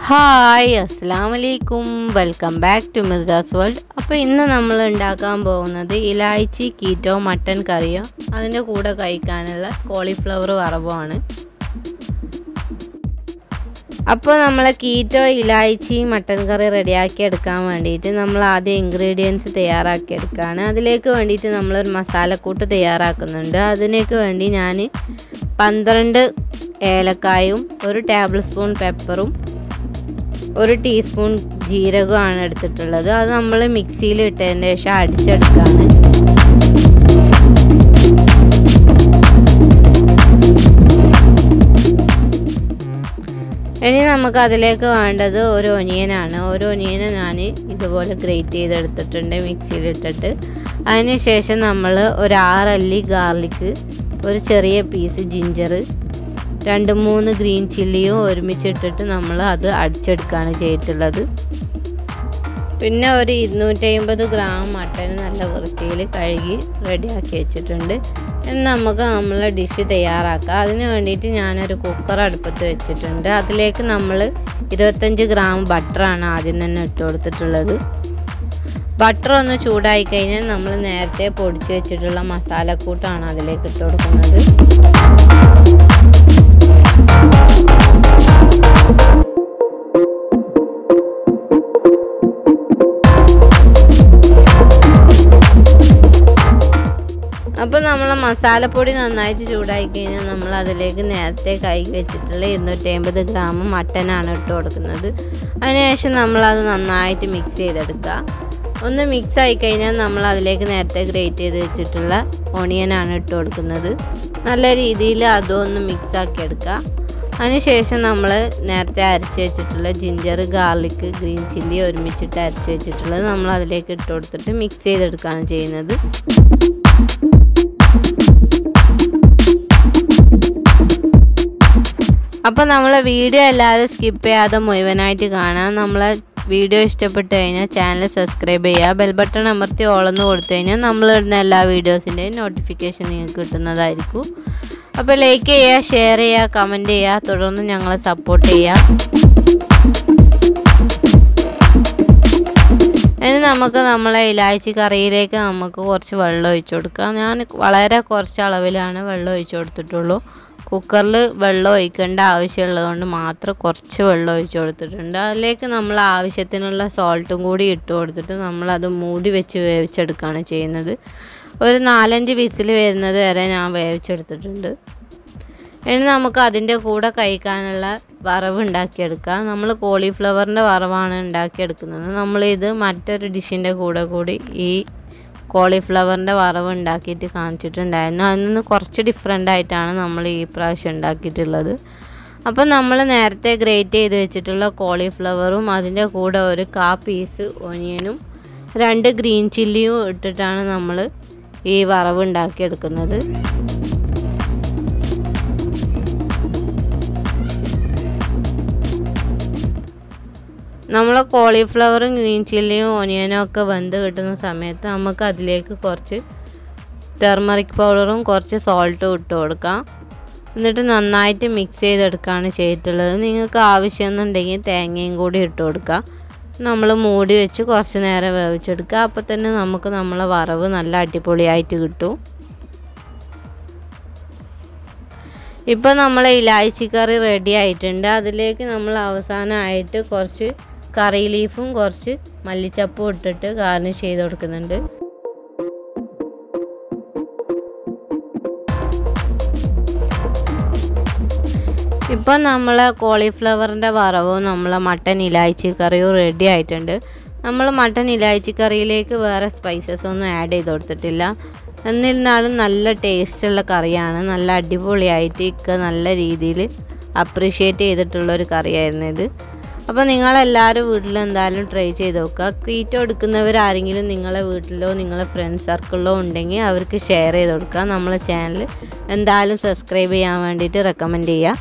hi അസ്സാം വലൈക്കും welcome back to Mirjas world അപ്പോൾ ഇന്ന് നമ്മൾ ഉണ്ടാക്കാൻ പോകുന്നത് ഇലായ്ച്ചി കീറ്റോ മട്ടൻ കറിയോ അതിൻ്റെ കൂടെ കഴിക്കാനുള്ള കോളിഫ്ലവർ വറവുമാണ് അപ്പോൾ നമ്മൾ കീറ്റോ ഇലായ്ച്ചി മട്ടൻ കറി റെഡിയാക്കി എടുക്കാൻ വേണ്ടിയിട്ട് നമ്മൾ ആദ്യം ഇൻഗ്രീഡിയൻസ് തയ്യാറാക്കി എടുക്കുകയാണ് അതിലേക്ക് വേണ്ടിയിട്ട് നമ്മളൊരു മസാലക്കൂട്ട് തയ്യാറാക്കുന്നുണ്ട് അതിലേക്ക് വേണ്ടി ഞാൻ പന്ത്രണ്ട് ഏലക്കായും ഒരു ടേബിൾ സ്പൂൺ പെപ്പറും ഒരു ടീസ്പൂൺ ജീരകമാണ് എടുത്തിട്ടുള്ളത് അത് നമ്മൾ മിക്സിയിൽ ഇട്ടതിന് ശേഷം അടിച്ചെടുക്കുകയാണ് ഇനി നമുക്ക് അതിലേക്ക് വേണ്ടത് ഒരു ഒനിയനാണ് ഒരു ഒനിയന് ഞാൻ ഇതുപോലെ ഗ്രേറ്റ് ചെയ്തെടുത്തിട്ടുണ്ട് മിക്സിയിലിട്ടിട്ട് അതിന് ശേഷം നമ്മൾ ഒരു ആറല്ലി ഗാർലിക്ക് ഒരു ചെറിയ പീസ് ജിഞ്ചർ രണ്ട് മൂന്ന് ഗ്രീൻ ചില്ലിയും ഒരുമിച്ചിട്ടിട്ട് നമ്മൾ അത് അടിച്ചെടുക്കുകയാണ് ചെയ്തിട്ടുള്ളത് പിന്നെ ഒരു ഇരുന്നൂറ്റമ്പത് ഗ്രാം മട്ടൻ നല്ല വൃത്തിയിൽ കഴുകി റെഡിയാക്കി വെച്ചിട്ടുണ്ട് ഇനി നമുക്ക് നമ്മളെ ഡിഷ് തയ്യാറാക്കാം അതിന് വേണ്ടിയിട്ട് ഞാനൊരു കുക്കർ അടുപ്പത്ത് വെച്ചിട്ടുണ്ട് അതിലേക്ക് നമ്മൾ ഇരുപത്തഞ്ച് ഗ്രാം ബട്ടറാണ് ആദ്യം തന്നെ ഇട്ട് കൊടുത്തിട്ടുള്ളത് ബട്ടർ ഒന്ന് ചൂടായി കഴിഞ്ഞാൽ നമ്മൾ നേരത്തെ പൊടിച്ചു വെച്ചിട്ടുള്ള മസാലക്കൂട്ടാണ് അതിലേക്ക് ഇട്ട് കൊടുക്കുന്നത് അപ്പോൾ നമ്മൾ മസാലപ്പൊടി നന്നായിട്ട് ചൂടായി കഴിഞ്ഞാൽ നമ്മൾ അതിലേക്ക് നേരത്തെ കൈ വെച്ചിട്ടുള്ള ഇരുന്നൂറ്റി അമ്പത് ഗ്രാം മട്ടനാണ് ഇട്ട് കൊടുക്കുന്നത് അതിനുശേഷം നമ്മളത് നന്നായിട്ട് മിക്സ് ചെയ്തെടുക്കുക ഒന്ന് മിക്സ് ആയി കഴിഞ്ഞാൽ നമ്മൾ അതിലേക്ക് നേരത്തെ ഗ്രേറ്റ് ചെയ്ത് വെച്ചിട്ടുള്ള ഓണിയനാണ് ഇട്ട് കൊടുക്കുന്നത് നല്ല രീതിയിൽ അതും ഒന്ന് മിക്സ് ആക്കി എടുക്കുക അതിനുശേഷം നമ്മൾ നേരത്തെ അരച്ച് വെച്ചിട്ടുള്ള ജിഞ്ചർ ഗാർലിക് ഗ്രീൻ ചില്ലി ഒരുമിച്ചിട്ട് അരച്ച് വെച്ചിട്ടുള്ളത് നമ്മൾ അതിലേക്ക് ഇട്ട് കൊടുത്തിട്ട് മിക്സ് ചെയ്തെടുക്കുകയാണ് ചെയ്യുന്നത് അപ്പോൾ നമ്മളെ വീഡിയോ അല്ലാതെ സ്കിപ്പ് ചെയ്യാതെ മുഴുവനായിട്ട് കാണാം നമ്മളെ വീഡിയോ ഇഷ്ടപ്പെട്ട് കഴിഞ്ഞാൽ ചാനൽ സബ്സ്ക്രൈബ് ചെയ്യുക ബെൽ ബട്ടൺ അമർത്തി ഓളന്ന് കൊടുത്തു കഴിഞ്ഞാൽ നമ്മൾ ഇടുന്ന എല്ലാ വീഡിയോസിൻ്റെയും നോട്ടിഫിക്കേഷൻ നിങ്ങൾക്ക് കിട്ടുന്നതായിരിക്കും അപ്പോൾ ലൈക്ക് ചെയ്യുക ഷെയർ ചെയ്യുക കമൻറ്റ് ചെയ്യുക തുടർന്ന് ഞങ്ങളെ സപ്പോർട്ട് ചെയ്യുക ഇനി നമുക്ക് നമ്മളെ ഇലാച്ചി കറിയിലേക്ക് നമുക്ക് കുറച്ച് വെള്ളം ഒഴിച്ചു കൊടുക്കാം ഞാൻ വളരെ കുറച്ച് അളവിലാണ് വെള്ളം ഒഴിച്ചു കൊടുത്തിട്ടുള്ളൂ കുക്കറിൽ വെള്ളം ഒഴിക്കേണ്ട ആവശ്യമുള്ളത് കൊണ്ട് മാത്രം കുറച്ച് വെള്ളം ഒഴിച്ചു കൊടുത്തിട്ടുണ്ട് അതിലേക്ക് നമ്മൾ ആവശ്യത്തിനുള്ള സോൾട്ടും കൂടി ഇട്ട് കൊടുത്തിട്ട് നമ്മളത് മൂടി വെച്ച് വേവിച്ചെടുക്കുകയാണ് ചെയ്യുന്നത് ഒരു നാലഞ്ച് വിസിൽ വരുന്നത് വരെ ഞാൻ വേവിച്ചെടുത്തിട്ടുണ്ട് ഇനി നമുക്ക് അതിൻ്റെ കൂടെ കഴിക്കാനുള്ള വറവ് ഉണ്ടാക്കിയെടുക്കാം നമ്മൾ കോളിഫ്ലവറിൻ്റെ വറവാണ് ഉണ്ടാക്കിയെടുക്കുന്നത് നമ്മളിത് മറ്റൊരു ഡിഷിൻ്റെ കൂടെ കൂടി ഈ കോളിഫ്ലവറിൻ്റെ വറവ് ഉണ്ടാക്കിയിട്ട് കാണിച്ചിട്ടുണ്ടായിരുന്നു അതിൽ നിന്ന് കുറച്ച് ഡിഫറെൻ്റ് ആയിട്ടാണ് നമ്മൾ ഈ പ്രാവശ്യം ഉണ്ടാക്കിയിട്ടുള്ളത് അപ്പം നമ്മൾ നേരത്തെ ഗ്രേറ്റ് ചെയ്ത് വെച്ചിട്ടുള്ള കോളിഫ്ലവറും അതിൻ്റെ കൂടെ ഒരു കാ പീസ് ഒനിയനും രണ്ട് ഗ്രീൻ ചില്ലിയും ഇട്ടിട്ടാണ് നമ്മൾ ഈ വറവ് ഉണ്ടാക്കിയെടുക്കുന്നത് നമ്മൾ കോളിഫ്ലവറും ഗ്രീൻ ചില്ലിയും ഓനിയനും ഒക്കെ വെന്ത് കിട്ടുന്ന സമയത്ത് നമുക്ക് അതിലേക്ക് കുറച്ച് ടെർമറിക് പൗഡറും കുറച്ച് സോൾട്ടും ഇട്ട് കൊടുക്കാം എന്നിട്ട് നന്നായിട്ട് മിക്സ് ചെയ്തെടുക്കുകയാണ് ചെയ്തിട്ടുള്ളത് നിങ്ങൾക്ക് ആവശ്യമെന്നുണ്ടെങ്കിൽ തേങ്ങയും കൂടി ഇട്ട് കൊടുക്കുക നമ്മൾ മൂടി വെച്ച് കുറച്ച് നേരം വേവിച്ചെടുക്കുക അപ്പോൾ തന്നെ നമുക്ക് നമ്മളെ വറവ് നല്ല അടിപൊളിയായിട്ട് കിട്ടും ഇപ്പോൾ നമ്മളെ ഇലാച്ചി കറി റെഡി ആയിട്ടുണ്ട് അതിലേക്ക് നമ്മൾ അവസാനമായിട്ട് കുറച്ച് കറി ലീഫും കുറച്ച് മല്ലിച്ചപ്പും ഇട്ടിട്ട് ഗാർണിഷ് ചെയ്ത് കൊടുക്കുന്നുണ്ട് ഇപ്പം നമ്മളെ കോളിഫ്ലവറിൻ്റെ വറവും നമ്മളെ മട്ടൻ ഇലാച്ചി കറിയും റെഡി ആയിട്ടുണ്ട് നമ്മൾ മട്ടൻ ഇലാച്ചി കറിയിലേക്ക് വേറെ സ്പൈസസ് ഒന്നും ആഡ് ചെയ്ത് കൊടുത്തിട്ടില്ല എന്നിരുന്നാലും നല്ല ടേസ്റ്റുള്ള കറിയാണ് നല്ല അടിപൊളിയായിട്ട് ഇക്ക നല്ല രീതിയിൽ അപ്രീഷിയേറ്റ് ചെയ്തിട്ടുള്ളൊരു കറിയായിരുന്നു ഇത് അപ്പോൾ നിങ്ങളെല്ലാവരും വീട്ടിൽ എന്തായാലും ട്രൈ ചെയ്ത് നോക്കുക ക്രീറ്റോ എടുക്കുന്നവർ ആരെങ്കിലും നിങ്ങളെ വീട്ടിലോ നിങ്ങളെ ഫ്രണ്ട് സർക്കിളിലോ ഉണ്ടെങ്കിൽ അവർക്ക് ഷെയർ ചെയ്ത് കൊടുക്കുക നമ്മളെ ചാനൽ എന്തായാലും സബ്സ്ക്രൈബ് ചെയ്യാൻ വേണ്ടിയിട്ട് റെക്കമെൻഡ് ചെയ്യുക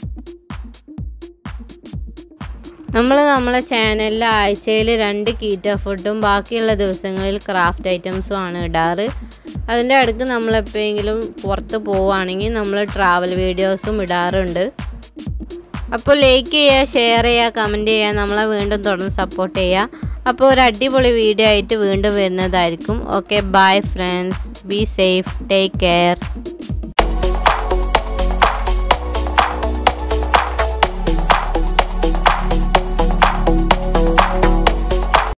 നമ്മൾ നമ്മളെ ചാനലിൽ ആഴ്ചയിൽ രണ്ട് കീറ്റോ ഫുഡും ബാക്കിയുള്ള ദിവസങ്ങളിൽ ക്രാഫ്റ്റ് ഐറ്റംസും ആണ് ഇടാറ് അതിൻ്റെ അടുക്ക് നമ്മൾ എപ്പോഴെങ്കിലും പുറത്ത് പോവുകയാണെങ്കിൽ നമ്മൾ ട്രാവൽ വീഡിയോസും ഇടാറുണ്ട് അപ്പോൾ ലൈക്ക് ചെയ്യുക ഷെയർ ചെയ്യുക കമൻറ്റ് ചെയ്യുക നമ്മളെ വീണ്ടും തുടർന്ന് സപ്പോർട്ട് ചെയ്യുക അപ്പോൾ ഒരു അടിപൊളി വീഡിയോ ആയിട്ട് വീണ്ടും വരുന്നതായിരിക്കും okay bye friends be safe take care